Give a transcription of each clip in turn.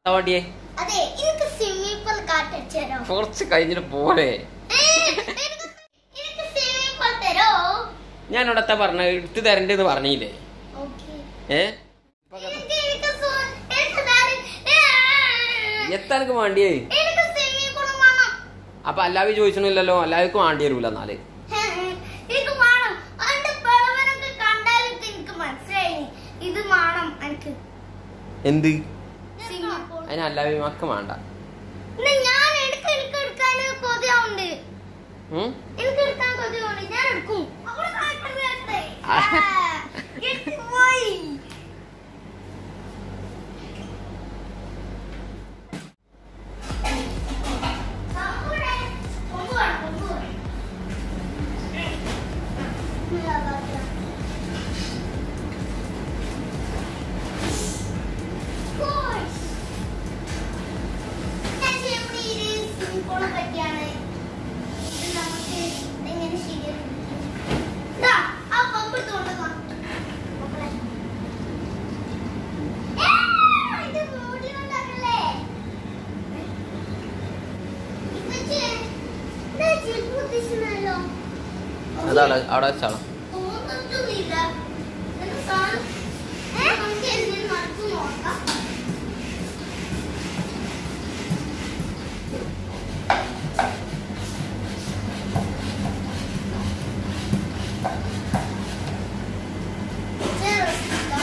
വണ്ടിയെ അതെ എനിക്ക് സ്വിമ്മിംഗ് പൂൾ കാട്ടിച്ചു തരോ കുറച്ച് കഴിഞ്ഞിട്ട് പോരെ ഏ, എനിക്ക് എനിക്ക് സ്വിമ്മിംഗ് പൂൾ തരോ ഞാൻ ഇവിടത്തെ പറഞ്ഞ എടുത്ത് തരണ്ടെന്ന് പറഞ്ഞില്ലേ ഓക്കേ ഏ എനിക്ക് എനിക്ക് സു- എനിക്ക് താര- ഏ, എത്താനക്ക് വേണ്ടിയേ എനിക്ക് സ്വിമ്മിംഗ് പൂൾ വേണം അപ്പൊ എല്ലാവരും ചോദിച്ചണില്ലല്ലോ എല്ലാവർക്കും വേണ്ടി വരൂല എന്നാല് ഹേ, എനിക്ക് വേണം അതിന്റെ പിളവനൊക്കെ കണ്ടാലൊക്കെ എനിക്ക് മനസ്സിലായി ഇത് വേണം എനിക്ക് എന്ത് സ്വിമ്മിംഗ് പൂൾ അതിന് എല്ലാവരും ഒക്കെ വേണ്ട ഇന്ന് ഞാൻ എടുക്ക എനിക്ക് എടുക്കാൻ കൊതിയാവുണ്ട് ഉം? എനിക്ക് എടുക്കാൻ കൊതിയാവുണ്ട് ഞാൻ എടുക്കും അവിടെ കാണിക്കുന്നത് കേട്ടേ. ആ. ആ, കിട്ടിപ്പോയി. കൊമ്പൂടെ, കൊമ്പ് വേണം, കൊമ്പ് വേണം. ഇതാ, ഇതാ, ഇതാ. Gosh. ഞാൻ ചെയ്യുമ്പോൾ ഈ ഒരു സ്വിമ്മിംഗ് പൂളിനെ പറ്റിയാണ് ഇത് നമുക്ക് എങ്ങനെ ശരിയാക്കും ദാ, ആ പമ്പ് എടുത്ത് കൊണ്ടുവാ. മക്കളെ. ഏ, ഇത് മൂടി കൊണ്ടാക്കല്ലേ? ഇപ്പച്ചി, ഇതാ ചെരുപ്പ് കുത്തിച്ചിട്ടുണ്ടല്ലോ. അതാണ് അവിടെ വെച്ചാളോ തോന്നിട്ടൊന്നുമില്ല. എന്താ സാധനം? ഏ, നമുക്ക് എന്തെങ്കിലും നടക്കും നോക്കാം. ചേർക്കാം.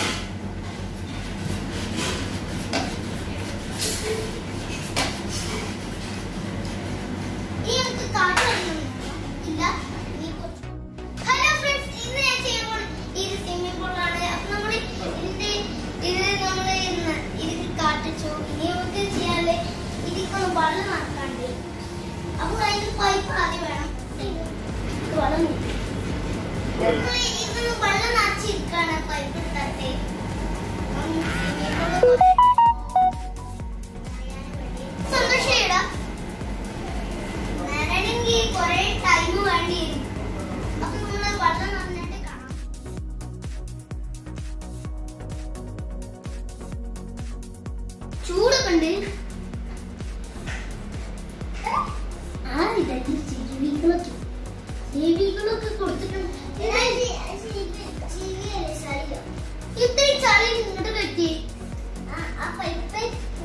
ഈ നമുക്ക് കാറ്റ് വരുന്നുണ്ടോ? ഇല്ല. നീ കുറച്ച് ഹലോ ഫ്രണ്ട്സ് ഇന്ന് ഞാൻ ചെയ്യാൻ പോകുന്നത് ഈ സ്വിമ്മിംഗ് പൂളാണ് അപ്പൊ നമ്മൾ ഇതിന്റെ ഇത് നമ്മൾ ഇതിൽ കാട്ടിച്ചു ഇനി നമുക്ക് ചെയ്യാനുള്ള ഇതിക്കൊന്ന് വെള്ളം നടക്കാണ്ട് അപ്പൊ അതിന് പൈപ്പ് ആദ്യം വേണം ഇത് വെള്ളം നമ്മൾ ഇതൊന്ന് വെള്ളം നിറച്ചിരിക്കാണ് പൈപ്പ് എടുത്തിട്ട് സന്തോഷം വരണമെങ്കിൽ കുറെ ടൈം വേണ്ടി വരും അപ്പൊ നമ്മള് വെള്ളം നന്നായിട്ട് കാണാം ചൂടൊക്കെ ഉണ്ട് ആ ഇതാക്കി ചെവികളൊക്കെ ചെവികളൊക്കെ കൊടുത്തിട്ടുണ്ട് ഇത്രയും ചളി ഇങ്ങോട്ട് പറ്റി ആ പൈപ്പ്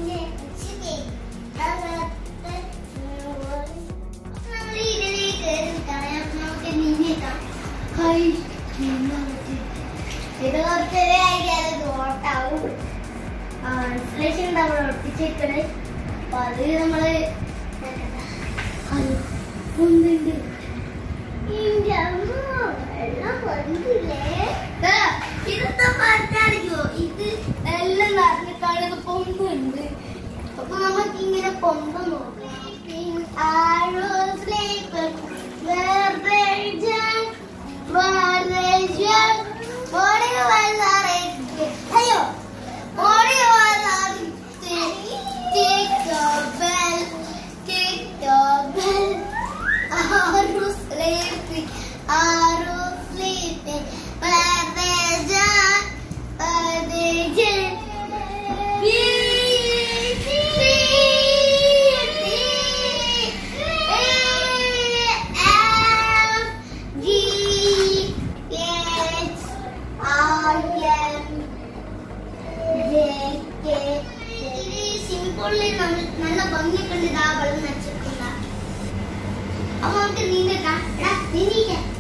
നമ്മൾ ഇതിലേക്ക് കയറി നിൽക്കണം നമുക്ക് നീങ്ങിക്കാം ഹൈ ഇത് കുറച്ചൊരു ആയിക്കാതെ ദോട്ടാവും ഇൻസ്റ്റലേഷൻ ഉണ്ടാവും ഒട്ടിച്ചേക്കണേ അപ്പൊ അത് നമ്മള് അയ്യോ, ഒന്നുണ്ട് ഇന്റെ അമ്മ, വെള്ളം വന്നില്ലേ? ദാ, ഇതൊക്കെ പറഞ്ഞാടിക്കോ ഇത് എല്ലാം നിറഞ്ഞിട്ടാണ് പൊമ്പുണ്ട് അപ്പൊ നമുക്ക് ഇങ്ങനെ പൊമ്പ നോക്കാം Arrows sleeping, where they jump, where they jump. Morning was അയ്യോ morning was tick the bell, tick the bell. Arrows sleeping, arrows sleeping, where they jump, where they jump. നല്ല ഭംഗിയൊക്കെ ഉണ്ട് ഇതാ വെള്ളം നനച്ചിട്ടുണ്ട അപ്പൊ നമുക്ക് നീന്തിക്കാം നീന്തിക്കാം